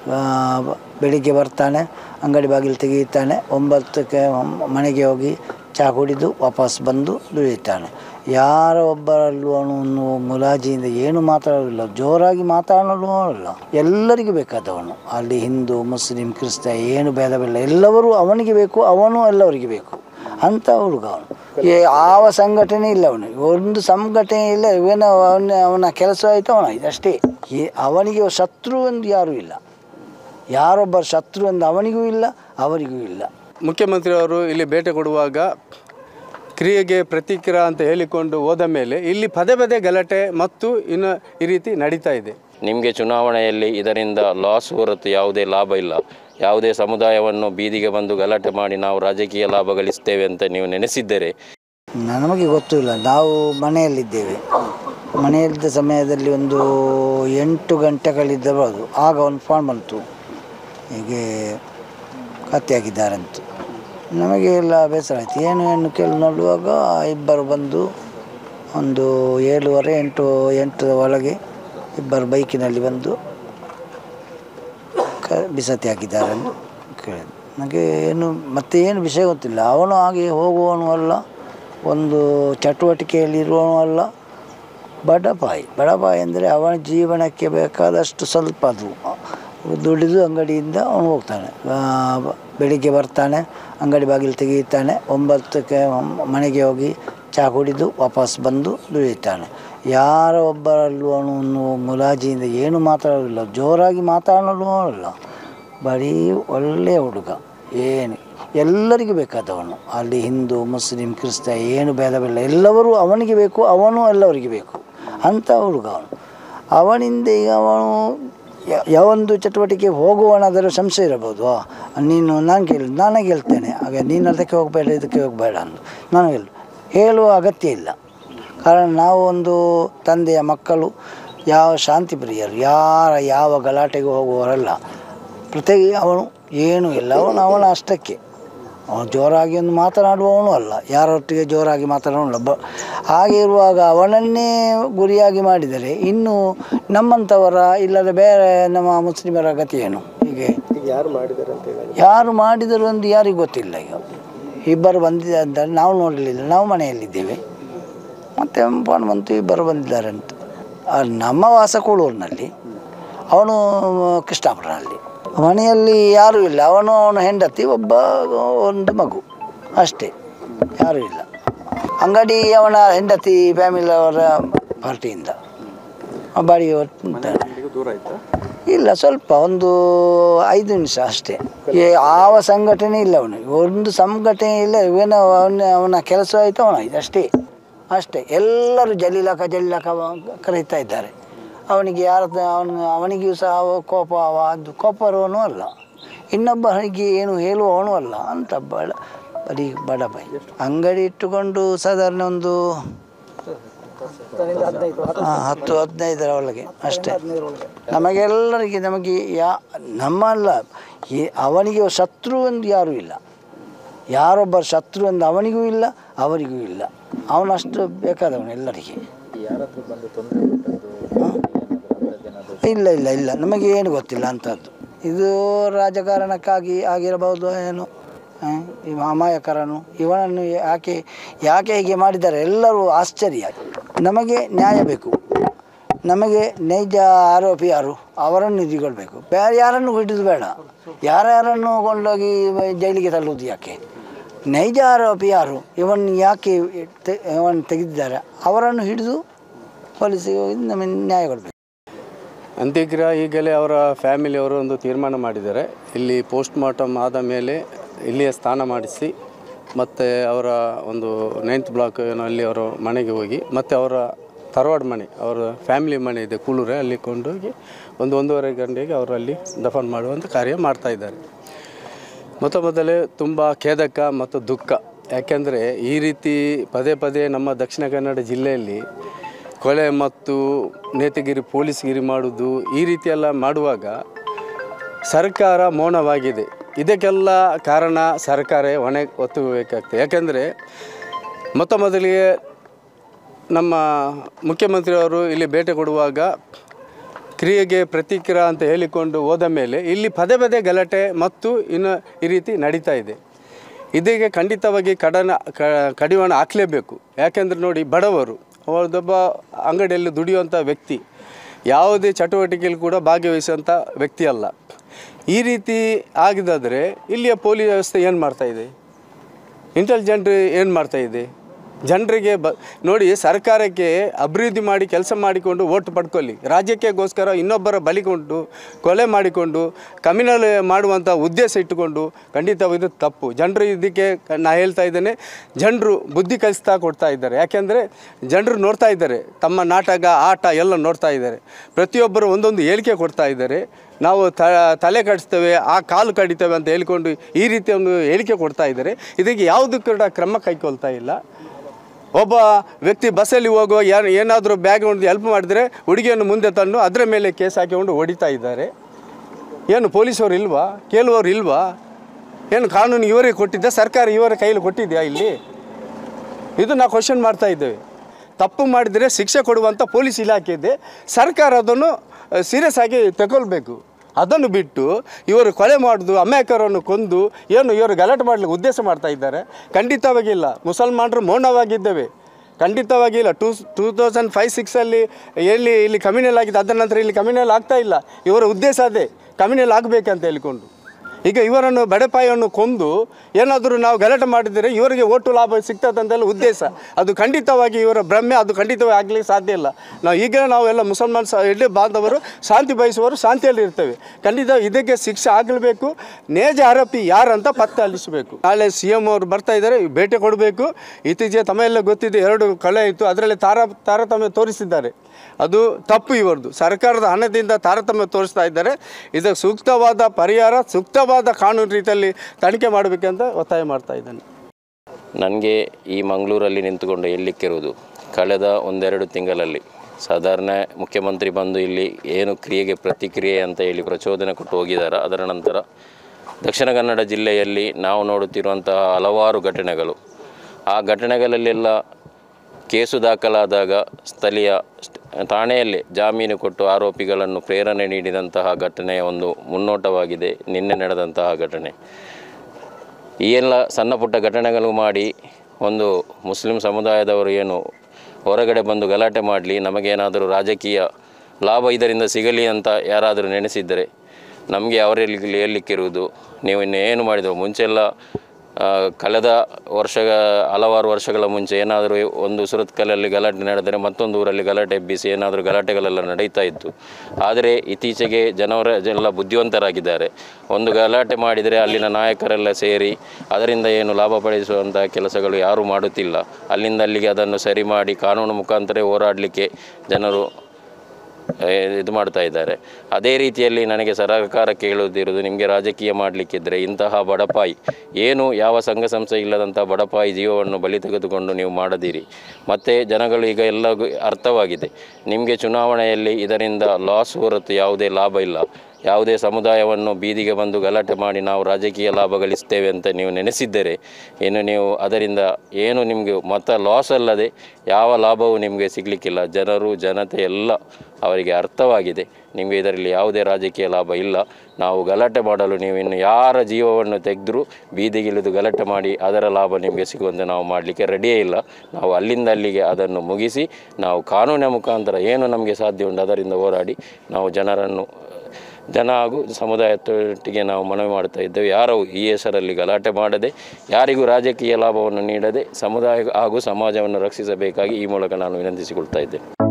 ಆ, ಬೆಳಿಗ್ಗೆ ಬರ್ತಾನೆ ಅಂಗಡಿ ಬಾಗಿಲು ತೆಗೆಯುತ್ತಾನೆ ಒಂಬತ್ತಕ್ಕೆ ಮ- ಮನೆಗೆ ಹೋಗಿ ಚಹಾ ಕುಡಿದು ವಾಪಸ್ ಬಂದು ದುಡಿಯುತ್ತಾನೆ ಯಾರ ಒಬ್ಬರಲ್ಲೂ ಅವನು ಮುಲಾಜಿಯಿಂದ ಏನು ಮಾತಾಡೋದಿಲ್ಲ ಜೋರಾಗಿ ಮಾತಾಡಲು ಇಲ್ಲ ಎಲ್ಲರಿಗೂ ಬೇಕಾದವನು ಅಲ್ಲಿ ಹಿಂದೂ ಮುಸ್ಲಿಂ ಕ್ರಿಸ್ತ ಏನು ಭೇದವಿಲ್ಲ ಎಲ್ಲರೂ ಅವನಿಗೆ ಬೇಕು ಅವನು ಎಲ್ಲವರಿಗೆ ಬೇಕು ಅಂಥ ಹುಡುಗ ಅವನು ಏ- ಯಾವ ಸಂಘಟನೆ ಇಲ್ಲ ಅವನಿಗೆ ಒಂದು ಸಂಘಟನೆ ಇಲ್ಲ ಇವನ ಅವನ ಅವನ ಕೆಲಸ ಆಯಿತು ಅವನ ಆಯ್ತು ಅಷ್ಟೇ ಈ- ಅವನಿಗೆ ಶತ್ರು ಎಂದು ಯಾರೂ ಇಲ್ಲ ಯಾರೊಬ್ಬ ಶತ್ರು ಎಂದು ಅವನಿಗೂ ಇಲ್ಲ ಅವರಿಗೂ ಇಲ್ಲ ಮುಖ್ಯಮಂತ್ರಿಯವರು ಇಲ್ಲಿ ಭೇಟಿ ಕೊಡುವಾಗ ಕ್ರಿಯೆಗೆ ಪ್ರತಿಕ್ರಿಯೆ ಅಂತ ಹೇಳಿಕೊಂಡು ಹೋದ ಮೇಲೆ ಇಲ್ಲಿ ಪದೇ ಪದೇ ಗಲಾಟೆ ಮತ್ತು ಇನ್ನು ಈ ರೀತಿ ನಡೀತಾ ಇದೆ ನಿಮಗೆ ಚುನಾವಣೆಯಲ್ಲಿ ಇದರಿಂದ ಲಾಸ್ ಹೊರತು ಯಾವುದೇ ಲಾಭ ಇಲ್ಲ ಯಾವುದೇ ಸಮುದಾಯವನ್ನು ಬೀದಿಗೆ ಬಂದು ಗಲಾಟೆ ಮಾಡಿ ನಾವು ರಾಜಕೀಯ ಲಾಭ ಗಳಿಸ್ತೇವೆ ಅಂತ ನೀವು ನೆನೆಸಿದ್ದರೆ ನಮಗೆ ಗೊತ್ತಿಲ್ಲ ನಾವು ಮನೆಯಲ್ಲಿದ್ದೇವೆ ಮನೆಯಲ್ಲಿದ್ದ ಸಮಯದಲ್ಲಿ ಒಂದು ಎಂಟು ಗಂಟೆಗಳಿದ್ದಬಹುದು ಆಗ ಒಂದು ಫೋನ್ ಬಂತು ಹೀಗೆ ಕತ್ತೆಯಾಗಿದ್ದಾರಂತ ನಮಗೆ ಎಲ್ಲ ಬೇಸರ ಆಯಿತು ಏನು ಏನು ಕೇಳಿ ನೋಡುವಾಗ ಇಬ್ಬರು ಬಂದು ಒಂದು ಏಳುವರೆ ಎಂಟು ಎಂಟರ ಒಳಗೆ ಇಬ್ಬರು ಬೈಕಿನಲ್ಲಿ ಬಂದು ಕ ಬಿಸತಿ ಹಾಕಿದ್ದಾರೆ ಎಂದು ಕೇಳಿದೆ ನನಗೆ ಏನು ಮತ್ತೆ ಏನು ವಿಷಯ ಗೊತ್ತಿಲ್ಲ ಅವನು ಹಾಗೆ ಹೋಗುವವನು ಅಲ್ಲ ಒಂದು ಚಟುವಟಿಕೆಯಲ್ಲಿ ಇರುವವನು ಅಲ್ಲ ಬಡಪಾಯಿ ಬಡಪಾಯಿ ಅಂದರೆ ಅವನ ಜೀವನಕ್ಕೆ ಬೇಕಾದಷ್ಟು ಸ್ವಲ್ಪ ಅದು ದುಡಿದು ಅಂಗಡಿಯಿಂದ ಅವನು ಹೋಗ್ತಾನೆ ಆ, ಬೆಳಿಗ್ಗೆ ಬರ್ತಾನೆ ಅಂಗಡಿ ಬಾಗಿಲು ತೆಗೆಯುತ್ತಾನೆ ಒಂಬತ್ತಕ್ಕೆ ಮ- ಮನೆಗೆ ಹೋಗಿ ಚಹಾ ಕುಡಿದು ವಾಪಸ್ ಬಂದು ದುಡಿಯುತ್ತಾನೆ ಯಾರ ಒಬ್ಬರಲ್ಲೂ ಅವನು ಮುಲಾಜಿಯಿಂದ ಏನು ಮಾತಾಡೋದಿಲ್ಲ ಜೋರಾಗಿ ಮಾತಾಡಲು ಇಲ್ಲ ಬರೀ ಒಳ್ಳೆಯ ಹುಡುಗ ಏನು ಎಲ್ಲರಿಗೂ ಬೇಕಾದವನು ಅಲ್ಲಿ ಹಿಂದೂ ಮುಸ್ಲಿಂ ಕ್ರಿಸ್ತ ಏನು ಭೇದವಿಲ್ಲ ಎಲ್ಲರೂ ಅವನಿಗೆ ಬೇಕು ಅವನು ಎಲ್ಲವರಿಗೆ ಬೇಕು ಅಂಥ ಹುಡುಗ ಅವನು ಅವನಿಂದ ಈಗ ಅವನು ಯ- ಯಾವೊಂದು ಚಟುವಟಿಕೆ ಹೋಗುವನಾದರೂ ಸಂಶಯ ಇರಬಹುದು ಆ, ನೀನು ನಾನು ಕೇಳಿ ನಾನು ಹೇಳ್ತೇನೆ ಆಗ ನೀನು ಅದಕ್ಕೆ ಹೋಗಬೇಡ ಇದಕ್ಕೆ ಹೋಗಬೇಡ ಅಂದು ನಾನು ಹೇಳು ಹೇಳುವ ಅಗತ್ಯ ಇಲ್ಲ ಕಾರಣ ನಾವು ಒಂದು ತಂದೆಯ ಮಕ್ಕಳು ಯಾವ ಶಾಂತಿ ಪ್ರಿಯರು ಯಾರ ಯಾವ ಗಲಾಟೆಗೂ ಹೋಗುವವರಲ್ಲ ಪ್ರತ್ಯೇಕ ಅವನು ಏನೂ ಇಲ್ಲ ಅವನು ಅವನ ಅಷ್ಟಕ್ಕೆ ಅವನು ಜೋರಾಗಿ ಒಂದು ಮಾತನಾಡುವವನು ಅಲ್ಲ ಯಾರೊಟ್ಟಿಗೆ ಜೋರಾಗಿ ಮಾತನಾಡೋಲ್ಲ ಬ ಹಾಗೆ ಇರುವಾಗ ಅವನನ್ನೇ ಗುರಿಯಾಗಿ ಮಾಡಿದರೆ ಇನ್ನು ನಮ್ಮಂಥವರ ಇಲ್ಲದ ಬೇರೆ ನಮ್ಮ ಮುಸ್ಲಿಮರ ಗತಿ ಏನು ಹೀಗೆ ಯಾರು ಮಾಡಿದ್ದಾರೆ ಅಂತ ಹೇಳಿ ಯಾರು ಮಾಡಿದರು ಎಂದು ಯಾರಿಗೂ ಗೊತ್ತಿಲ್ಲ ಈಗ ಇಬ್ಬರು ಬಂದಿದ್ದಾರೆ ಅಂತ ನಾವು ನೋಡಲಿಲ್ಲ ನಾವು ಮನೆಯಲ್ಲಿದ್ದೇವೆ ಮತ್ತೆ ಫೋನ್ ಬಂತು ಇಬ್ಬರು ಬಂದಿದ್ದಾರೆ ಅಂತ ಆ, ನಮ್ಮ ವಾಸ ಕೂಳೂರಿನಲ್ಲಿ ಅವನು ಕೃಷ್ಣಾಪುರನಲ್ಲಿ ಮನೆಯಲ್ಲಿ ಯಾರೂ ಇಲ್ಲ ಅವನು ಅವನ ಹೆಂಡತಿ ಒಬ್ಬ ಒಂದು ಮಗು ಅಷ್ಟೇ ಯಾರೂ ಇಲ್ಲ ಅಂಗಡಿ ಅವನ ಹೆಂಡತಿ ಫ್ಯಾಮಿಲಿ ಅವರ ಪಾರ್ಟಿಯಿಂದ ಬಾಡಿಗೆ ಕೊಡ್ತಾರೆ. ದೂರ ಆಯ್ತಾ ಇಲ್ಲ ಸ್ವಲ್ಪ ಒಂದು ಐದು ನಿಮಿಷ ಅಷ್ಟೇ ಏ- ಯಾವ ಸಂಘಟನೆ ಇಲ್ಲ ಅವನಿಗೆ ಒಂದು ಸಂಘಟನೆ ಇಲ್ಲ ಇವನ ಅವನ ಅವನ ಕೆಲಸ ಆಯಿತು ಅವನ ಆಯ್ತು ಅಷ್ಟೇ ಅಷ್ಟೇ ಎಲ್ಲರೂ ಜಲೀಲಕ ಜಲೀಲಕ ಕರೀತಾ ಇದ್ದಾರೆ ಅವನಿಗೆ ಯಾರ ಅವನ ಅವನಿಗೂ ಸಹ ಅವ ಕೋಪ ಅವ ಅದು ಕೋಪ ಬರುವವನು ಅಲ್ಲ ಇನ್ನೊಬ್ಬನಿಗೆ ಏನು ಹೇಳುವವನು ಅಲ್ಲ ಅಂತ ಬಡ ಬರೀ ಬಡ ಬೈ ಅಂಗಡಿ ಇಟ್ಟುಕೊಂಡು ಸಾಧಾರಣ ಒಂದು ಹಾ, ಹತ್ತು ಹದಿನೈದರ ಒಳಗೆ ಅಷ್ಟೇ ನಮಗೆಲ್ಲರಿಗೆ ನಮಗೆ ಯಾ ನಮ್ಮಲ್ಲ ಈ ಅವನಿಗೆ ಶತ್ರು ಎಂದು ಯಾರೂ ಇಲ್ಲ ಯಾರೊಬ್ಬ ಶತ್ರು ಎಂದು ಅವನಿಗೂ ಇಲ್ಲ ಅವರಿಗೂ ಇಲ್ಲ ಅವನಷ್ಟು ಬೇಕಾದವನು ಎಲ್ಲರಿಗೆ ಹಾ? ಇಲ್ಲ ಇಲ್ಲ ಇಲ್ಲ ನಮಗೆ ಏನು ಗೊತ್ತಿಲ್ಲ ಅಂಥದ್ದು ಇದು ರಾಜಕಾರಣಕ್ಕಾಗಿ ಆಗಿರಬಹುದು ಏನು ಆ, ಇವ ಅಮಾಯಕರನು ಇವನನ್ನು ಯಾಕೆ ಯಾಕೆ ಹೀಗೆ ಮಾಡಿದ್ದಾರೆ ಎಲ್ಲರೂ ಆಶ್ಚರ್ಯ ನಮಗೆ ನ್ಯಾಯ ಬೇಕು ನಮಗೆ ನೈಜ ಆರೋಪಿ ಯಾರು ಅವರನ್ನು ಹಿಡಿಕೊಳ್ಬೇಕು ಬೇರೆ ಯಾರನ್ನು ಹಿಡಿದು ಬೇಡ ಯಾರ್ಯಾರನ್ನು ಕೊಂಡೋಗಿ ಜೈಲಿಗೆ ತಳ್ಳುವುದು ಯಾಕೆ ನೈಜ ಆರೋಪಿ ಯಾರು ಇವನ್ ಯಾಕೆ ತೆ- ಇವನ್ ತೆಗೆದಿದ್ದಾರೆ ಅವರನ್ನು ಹಿಡಿದು ಪೊಲೀಸಿಗೆ ಹೋಗಿ ನಮಗೆ ನ್ಯಾಯ ಕೊಡಬೇಕು ಅಂತ್ಯಕ್ರಿಯೆ ಈಗಲೇ ಅವರ ಫ್ಯಾಮಿಲಿಯವರು ಒಂದು ತೀರ್ಮಾನ ಮಾಡಿದ್ದಾರೆ ಇಲ್ಲಿ ಪೋಸ್ಟ್ ಮಾರ್ಟಮ್ ಆದ ಮೇಲೆ ಇಲ್ಲಿಯೇ ಸ್ನಾನ ಮಾಡಿಸಿ ಮತ್ತು ಅವರ ಒಂದು ನೈನ್ತ್ ಬ್ಲಾಕ್ ಅಲ್ಲಿ ಅವರ ಮನೆಗೆ ಹೋಗಿ ಮತ್ತು ಅವರ ತರವಾಡ ಮನೆ ಅವರ ಫ್ಯಾಮಿಲಿ ಮನೆ ಇದೆ ಕೂಳೂರೆ ಅಲ್ಲಿ ಕೊಂಡೋಗಿ ಒಂದು ಒಂದೂವರೆ ಗಂಟೆಗೆ ಅವರಲ್ಲಿ ದಫನ್ ಮಾಡುವಂಥ ಕಾರ್ಯ ಮಾಡ್ತಾ ಇದ್ದಾರೆ ಮೊತ್ತ ಮೊದಲೇ ತುಂಬ ಖೇದಕ ಮತ್ತು ದುಃಖ ಯಾಕೆಂದರೆ ಈ ರೀತಿ ಪದೇ ಪದೇ ನಮ್ಮ ದಕ್ಷಿಣ ಕನ್ನಡ ಜಿಲ್ಲೆಯಲ್ಲಿ ಕೊಲೆ ಮತ್ತು ನೇತಗಿರಿ ಪೊಲೀಸ್ಗಿರಿ ಮಾಡುವುದು ಈ ರೀತಿಯೆಲ್ಲ ಮಾಡುವಾಗ ಸರ್ಕಾರ ಮೌನವಾಗಿದೆ ಇದಕ್ಕೆಲ್ಲ ಕಾರಣ ಸರ್ಕಾರ ಹೊಣೆ ಒತ್ತಬೇಕಾಗ್ತದೆ ಯಾಕೆಂದರೆ ಮೊತ್ತ ಮೊದಲಿಗೆ ನಮ್ಮ ಮುಖ್ಯಮಂತ್ರಿಯವರು ಇಲ್ಲಿ ಭೇಟಿ ಕೊಡುವಾಗ ಕ್ರಿಯೆಗೆ ಪ್ರತಿಕ್ರಿಯೆ ಅಂತ ಹೇಳಿಕೊಂಡು ಹೋದ ಮೇಲೆ ಇಲ್ಲಿ ಪದೇ ಪದೇ ಗಲಾಟೆ ಮತ್ತು ಇನ್ನು ಈ ರೀತಿ ನಡೀತಾ ಇದೆ ಇದಕ್ಕೆ ಖಂಡಿತವಾಗಿ ಕಡನ ಕ- ಕಡಿವಾಣ ಹಾಕಲೇಬೇಕು ಯಾಕೆಂದರೆ ನೋಡಿ ಬಡವರು ಅವರದೊಬ್ಬ ಅಂಗಡಿಯಲ್ಲಿ ದುಡಿಯುವಂಥ ವ್ಯಕ್ತಿ ಯಾವುದೇ ಚಟುವಟಿಕೆಯಲ್ಲಿ ಕೂಡ ಭಾಗವಹಿಸುವಂಥ ವ್ಯಕ್ತಿ ಅಲ್ಲ ಈ ರೀತಿ ಆಗಿದ್ದಾದರೆ ಇಲ್ಲಿಯ ಪೊಲೀಸ್ ವ್ಯವಸ್ಥೆ ಏನು ಮಾಡ್ತಾ ಇದೆ ಇಂಟೆಲಿಜೆಂಟ್ ಏನು ಮಾಡ್ತಾ ಇದೆ ಜನರಿಗೆ ಬ ನೋಡಿ ಸರ್ಕಾರಕ್ಕೆ ಅಭಿವೃದ್ಧಿ ಮಾಡಿ ಕೆಲಸ ಮಾಡಿಕೊಂಡು ಓಟ್ ಪಡ್ಕೊಳ್ಳಿ ರಾಜ್ಯಕ್ಕೆಗೋಸ್ಕರ ಇನ್ನೊಬ್ಬರ ಬಲಿಕೊಂಡು ಕೊಲೆ ಮಾಡಿಕೊಂಡು ಕಮ್ಯುನಲ್ ಮಾಡುವಂಥ ಉದ್ದೇಶ ಇಟ್ಟುಕೊಂಡು ಖಂಡಿತ ಇದು ತಪ್ಪು ಜನರು ಇದಕ್ಕೆ ನಾ ಹೇಳ್ತಾ ಇದ್ದೇನೆ ಜನರು ಬುದ್ಧಿ ಕಲಿಸ್ತಾ ಕೊಡ್ತಾ ಇದ್ದಾರೆ ಯಾಕೆಂದರೆ ಜನರು ನೋಡ್ತಾ ಇದ್ದಾರೆ ತಮ್ಮ ನಾಟಕ ಆಟ ಎಲ್ಲ ನೋಡ್ತಾ ಇದ್ದಾರೆ ಪ್ರತಿಯೊಬ್ಬರು ಒಂದೊಂದು ಹೇಳಿಕೆ ಕೊಡ್ತಾ ಇದ್ದಾರೆ ನಾವು ತ ತಲೆ ಕಡಿಸ್ತೇವೆ ಆ ಕಾಲು ಕಡಿತೇವೆ ಅಂತ ಹೇಳ್ಕೊಂಡು ಈ ರೀತಿ ಒಂದು ಹೇಳಿಕೆ ಕೊಡ್ತಾ ಇದ್ದಾರೆ ಇದಕ್ಕೆ ಯಾವುದು ಕೂಡ ಕ್ರಮ ಕೈಗೊಳ್ತಾ ಇಲ್ಲ ಒಬ್ಬ ವ್ಯಕ್ತಿ ಬಸ್ಸಲ್ಲಿ ಹೋಗುವ ಯಾರು ಏನಾದರೂ ಬ್ಯಾಗ್ ಒಂದು ಹೆಲ್ಪ್ ಮಾಡಿದರೆ ಹುಡುಗಿಯನ್ನು ಮುಂದೆ ತಂದು ಅದರ ಮೇಲೆ ಕೇಸ್ ಹಾಕಿಕೊಂಡು ಹೊಡಿತಾ ಇದ್ದಾರೆ ಏನು ಪೊಲೀಸವರು ಇಲ್ವಾ ಕೇಳುವವರು ಇಲ್ವಾ ಏನು ಕಾನೂನು ಇವರಿಗೆ ಕೊಟ್ಟಿದ್ದ ಸರ್ಕಾರ ಇವರ ಕೈಯಲ್ಲಿ ಕೊಟ್ಟಿದೆಯಾ ಇಲ್ಲಿ ಇದು ನಾವು ಕ್ವಶನ್ ಮಾಡ್ತಾ ಇದ್ದೇವೆ ತಪ್ಪು ಮಾಡಿದರೆ ಶಿಕ್ಷೆ ಕೊಡುವಂಥ ಪೊಲೀಸ್ ಇಲಾಖೆ ಇದೆ ಸರ್ಕಾರ ಅದನ್ನು ಸೀರಿಯಸ್ ಆಗಿ ತಗೊಳ್ಬೇಕು ಅದನ್ನು ಬಿಟ್ಟು ಇವರು ಕೊಲೆ ಮಾಡೋದು ಅಮೇಕರನ್ನು ಕೊಂದು ಏನು ಇವರು ಗಲಾಟೆ ಮಾಡಲಿಕ್ಕೆ ಉದ್ದೇಶ ಮಾಡ್ತಾ ಇದ್ದಾರೆ ಖಂಡಿತವಾಗಿ ಇಲ್ಲ ಮುಸಲ್ಮಾನರು ಮೌನವಾಗಿದ್ದೇವೆ ಖಂಡಿತವಾಗಿ ಇಲ್ಲ ಟೂ ಟೂ ತೌಸಂಡ್ ಫೈವ್ ಸಿಕ್ಸಲ್ಲಿ ಎಲ್ಲಿ ಇಲ್ಲಿ ಕಮ್ಯುನಲ್ ಆಗಿದೆ ಅದರ ನಂತರ ಇಲ್ಲಿ ಕಮ್ಯುನಲ್ ಆಗ್ತಾ ಇಲ್ಲ ಇವರ ಉದ್ದೇಶ ಅದೇ ಕಮ್ಯುನಲ್ ಆಗಬೇಕಂತ ಹೇಳಿಕೊಂಡು ಈಗ ಇವರನ್ನು ಬಡಪಾಯಿಯನ್ನು ಕೊಂದು ಏನಾದರೂ ನಾವು ಗಲಾಟೆ ಮಾಡಿದರೆ ಇವರಿಗೆ ಓಟು ಲಾಭ ಸಿಗ್ತದಂತೆಲ್ಲ ಉದ್ದೇಶ ಅದು ಖಂಡಿತವಾಗಿ ಇವರ ಭ್ರಮೆ ಅದು ಖಂಡಿತವಾಗಿ ಆಗಲಿಕ್ಕೆ ಸಾಧ್ಯ ಇಲ್ಲ ನಾವು ಈಗ ನಾವೆಲ್ಲ ಮುಸಲ್ಮಾನ್ ಸ ಇಲ್ಲಿ ಬಾಂಧವರು ಶಾಂತಿ ಬಯಸುವವರು ಶಾಂತಿಯಲ್ಲಿ ಇರ್ತೇವೆ ಖಂಡಿತ ಇದಕ್ಕೆ ಶಿಕ್ಷೆ ಆಗಲೇಬೇಕು ನೇಜ ಆರೋಪಿ ಯಾರಂತ ಪತ್ತೆ ಹಲ್ಲಿಸಬೇಕು ನಾಳೆ ಸಿ ಎಮ್ ಅವರು ಬರ್ತಾ ಇದ್ದಾರೆ ಭೇಟಿ ಕೊಡಬೇಕು ಇತ್ತೀಚೆಗೆ ತಮ್ಮೆಲ್ಲ ಗೊತ್ತಿದೆ ಎರಡು ಕಳೆ ಇತ್ತು ಅದರಲ್ಲಿ ತಾರ ತಾರತಮ್ಯ ತೋರಿಸಿದ್ದಾರೆ ಅದು ತಪ್ಪು ಇವರದು ಸರ್ಕಾರದ ಹಣದಿಂದ ತಾರತಮ್ಯ ತೋರಿಸ್ತಾ ಇದ್ದಾರೆ ಇದಕ್ಕೆ ಸೂಕ್ತವಾದ ಪರಿಹಾರ ಸೂಕ್ತವಾದ ಕಾನೂನು ರೀತಿಯಲ್ಲಿ ತನಿಖೆ ಮಾಡಬೇಕಂತ ಒತ್ತಾಯ ಮಾಡ್ತಾ ಇದ್ದೇನೆ ನನಗೆ ಈ ಮಂಗಳೂರಲ್ಲಿ ನಿಂತುಕೊಂಡು ಎಲ್ಲಿಕ್ಕಿರುವುದು ಕಳೆದ ಒಂದೆರಡು ತಿಂಗಳಲ್ಲಿ ಸಾಧಾರಣ ಮುಖ್ಯಮಂತ್ರಿ ಬಂದು ಇಲ್ಲಿ ಏನು ಕ್ರಿಯೆಗೆ ಪ್ರತಿಕ್ರಿಯೆ ಅಂತ ಹೇಳಿ ಪ್ರಚೋದನೆ ಕೊಟ್ಟು ಹೋಗಿದ್ದಾರೆ ಅದರ ನಂತರ ದಕ್ಷಿಣ ಕನ್ನಡ ಜಿಲ್ಲೆಯಲ್ಲಿ ನಾವು ನೋಡುತ್ತಿರುವಂತಹ ಹಲವಾರು ಘಟನೆಗಳು ಆ ಘಟನೆಗಳಲ್ಲೆಲ್ಲ ಕೇಸು ದಾಖಲಾದಾಗ ಸ್ಥಳೀಯ ಸ್ಟ್- ಠಾಣೆಯಲ್ಲಿ ಜಾಮೀನು ಕೊಟ್ಟು ಆರೋಪಿಗಳನ್ನು ಪ್ರೇರಣೆ ನೀಡಿದಂತಹ ಘಟನೆಯ ಒಂದು ಮುನ್ನೋಟವಾಗಿದೆ ನಿನ್ನೆ ನಡೆದಂತಹ ಘಟನೆ ಈ ಎಲ್ಲ ಸಣ್ಣ ಪುಟ್ಟ ಘಟನೆಗಳು ಮಾಡಿ ಒಂದು ಮುಸ್ಲಿಂ ಸಮುದಾಯದವರು ಏನು ಹೊರಗಡೆ ಬಂದು ಗಲಾಟೆ ಮಾಡಲಿ ನಮಗೇನಾದರೂ ರಾಜಕೀಯ ಲಾಭ ಇದರಿಂದ ಸಿಗಲಿ ಅಂತ ಯಾರಾದರೂ ನೆನೆಸಿದ್ದರೆ ನಮಗೆ ಅವರಲ್ಲಿ ಹೇಳಲಿಕ್ಕಿರುವುದು ನೀವು ಇನ್ನು ಏನು ಮಾಡಿದರು ಮುಂಚೆಲ್ಲ ಆ, ಕಳೆದ ವರ್ಷ ಹಲವಾರು ವರ್ಷಗಳ ಮುಂಚೆ ಏನಾದರೂ ಒಂದು ಸುರತ್ಕಲಲ್ಲಿ ಗಲಾಟೆ ನಡೆದರೆ ಮತ್ತೊಂದು ಊರಲ್ಲಿ ಗಲಾಟೆ ಎಬ್ಬಿಸಿ ಏನಾದರೂ ಗಲಾಟೆಗಳೆಲ್ಲ ನಡೀತಾ ಇತ್ತು ಆದರೆ ಇತ್ತೀಚೆಗೆ ಜನವರ ಎಲ್ಲ ಬುದ್ಧಿವಂತರಾಗಿದ್ದಾರೆ ಒಂದು ಗಲಾಟೆ ಮಾಡಿದರೆ ಅಲ್ಲಿನ ನಾಯಕರೆಲ್ಲ ಸೇರಿ ಅದರಿಂದ ಏನು ಲಾಭ ಪಡಿಸುವಂಥ ಕೆಲಸಗಳು ಯಾರೂ ಮಾಡುತ್ತಿಲ್ಲ ಅಲ್ಲಿಂದ ಅಲ್ಲಿಗೆ ಅದನ್ನು ಸರಿ ಮಾಡಿ ಕಾನೂನು ಮುಖಾಂತರ ಹೋರಾಡಲಿಕ್ಕೆ ಜನರು ಏ, ಇದು ಮಾಡ್ತಾ ಇದ್ದಾರೆ ಅದೇ ರೀತಿಯಲ್ಲಿ ನನಗೆ ಸರ್ಕಾರ ಕೇಳುವುದಿರುವುದು ನಿಮಗೆ ರಾಜಕೀಯ ಮಾಡಲಿಕ್ಕಿದ್ರೆ ಇಂತಹ ಬಡಪಾಯಿ ಏನು ಯಾವ ಸಂಘ ಸಂಸ್ಥೆ ಇಲ್ಲದಂಥ ಬಡಪಾಯಿ ಜೀವವನ್ನು ಬಲಿ ತೆಗೆದುಕೊಂಡು ನೀವು ಮಾಡದಿರಿ ಮತ್ತು ಜನಗಳು ಈಗ ಎಲ್ಲ ಅರ್ಥವಾಗಿದೆ ನಿಮಗೆ ಚುನಾವಣೆಯಲ್ಲಿ ಇದರಿಂದ ಲಾಸ್ ಹೊರತು ಯಾವುದೇ ಲಾಭ ಇಲ್ಲ ಯಾವುದೇ ಸಮುದಾಯವನ್ನು ಬೀದಿಗೆ ಬಂದು ಗಲಾಟೆ ಮಾಡಿ ನಾವು ರಾಜಕೀಯ ಲಾಭ ಗಳಿಸ್ತೇವೆ ಅಂತ ನೀವು ನೆನೆಸಿದ್ದರೆ ಇನ್ನು ನೀವು ಅದರಿಂದ ಏನು ನಿಮಗೆ ಮತ ಲಾಸ್ ಅಲ್ಲದೆ ಯಾವ ಲಾಭವೂ ನಿಮಗೆ ಸಿಗಲಿಕ್ಕಿಲ್ಲ ಜನರು ಜನತೆ ಎಲ್ಲ ಅವರಿಗೆ ಅರ್ಥವಾಗಿದೆ ನಿಮಗೆ ಇದರಲ್ಲಿ ಯಾವುದೇ ರಾಜಕೀಯ ಲಾಭ ಇಲ್ಲ ನಾವು ಗಲಾಟೆ ಮಾಡಲು ನೀವು ಇನ್ನು ಯಾರ ಜೀವವನ್ನು ತೆಗೆದರೂ ಬೀದಿಗಿಳಿದು ಗಲಾಟೆ ಮಾಡಿ ಅದರ ಲಾಭ ನಿಮಗೆ ಸಿಗುವಂತೆ ನಾವು ಮಾಡಲಿಕ್ಕೆ ರೆಡಿಯೇ ಇಲ್ಲ ನಾವು ಅಲ್ಲಿಂದ ಅಲ್ಲಿಗೆ ಅದನ್ನು ಮುಗಿಸಿ ನಾವು ಕಾನೂನಿನ ಮುಖಾಂತರ ಏನು ನಮಗೆ ಸಾಧ್ಯ ಉಂಟು ಅದರಿಂದ ಹೋರಾಡಿ ನಾವು ಜನರನ್ನು ಜನ ಹಾಗೂ ಸಮುದಾಯದೊಟ್ಟಿಗೆ ನಾವು ಮನವಿ ಮಾಡ್ತಾ ಇದ್ದೇವೆ ಯಾರು ಈ ಹೆಸರಲ್ಲಿ ಗಲಾಟೆ ಮಾಡದೆ ಯಾರಿಗೂ ರಾಜಕೀಯ ಲಾಭವನ್ನು ನೀಡದೆ ಸಮುದಾಯ ಹಾಗೂ ಸಮಾಜವನ್ನು ರಕ್ಷಿಸಬೇಕಾಗಿ ಈ ಮೂಲಕ ನಾನು ವಿನಂತಿಸಿಕೊಳ್ತಾ ಇದ್ದೇನೆ